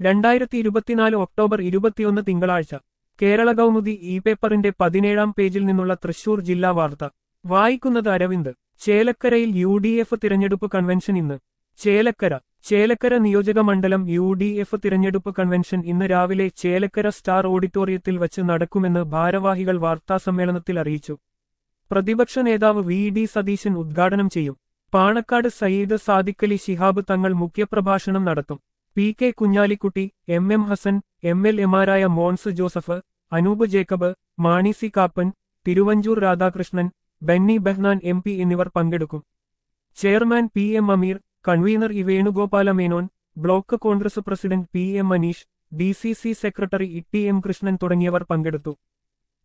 രണ്ടായിരത്തി ഇരുപത്തിനാല് ഒക്ടോബർ ഇരുപത്തിയൊന്ന് തിങ്കളാഴ്ച കേരള കൗമുദി ഇ പേപ്പറിന്റെ പതിനേഴാം പേജിൽ നിന്നുള്ള തൃശൂർ ജില്ലാ വാർത്ത വായിക്കുന്നത് അരവിന്ദ് ചേലക്കരയിൽ യു ഡി എഫ് തിരഞ്ഞെടുപ്പ് കൺവെൻഷൻ ഇന്ന് ചേലക്കര ചേലക്കര നിയോജക മണ്ഡലം യു ഡി എഫ് തിരഞ്ഞെടുപ്പ് കൺവെൻഷൻ ഇന്ന് രാവിലെ ചേലക്കര സ്റ്റാർ ഓഡിറ്റോറിയത്തിൽ വച്ച് നടക്കുമെന്ന് ഭാരവാഹികൾ വാർത്താസമ്മേളനത്തിൽ അറിയിച്ചു പ്രതിപക്ഷ നേതാവ് വി ഡി സതീശൻ ഉദ്ഘാടനം ചെയ്യും പാണക്കാട് സയ്യിദ് സാദിഖലി ശിഹാബ് തങ്ങൾ മുഖ്യപ്രഭാഷണം നടത്തും P K Kunhalikutty M M Hassan M L എമാരായ Mons Joseph Anoop Jacob Mani C Kappan Thiruvanchoor Radhakrishnan Benny Behanan M P എന്നിവർ പങ്കെടുക്കും chairman P M Ameer convener E Venugopala Menon block Congress president P M Manish D C C secretary E T M Krishnan തുടങ്ങിയവർ പങ്കെടുത്തു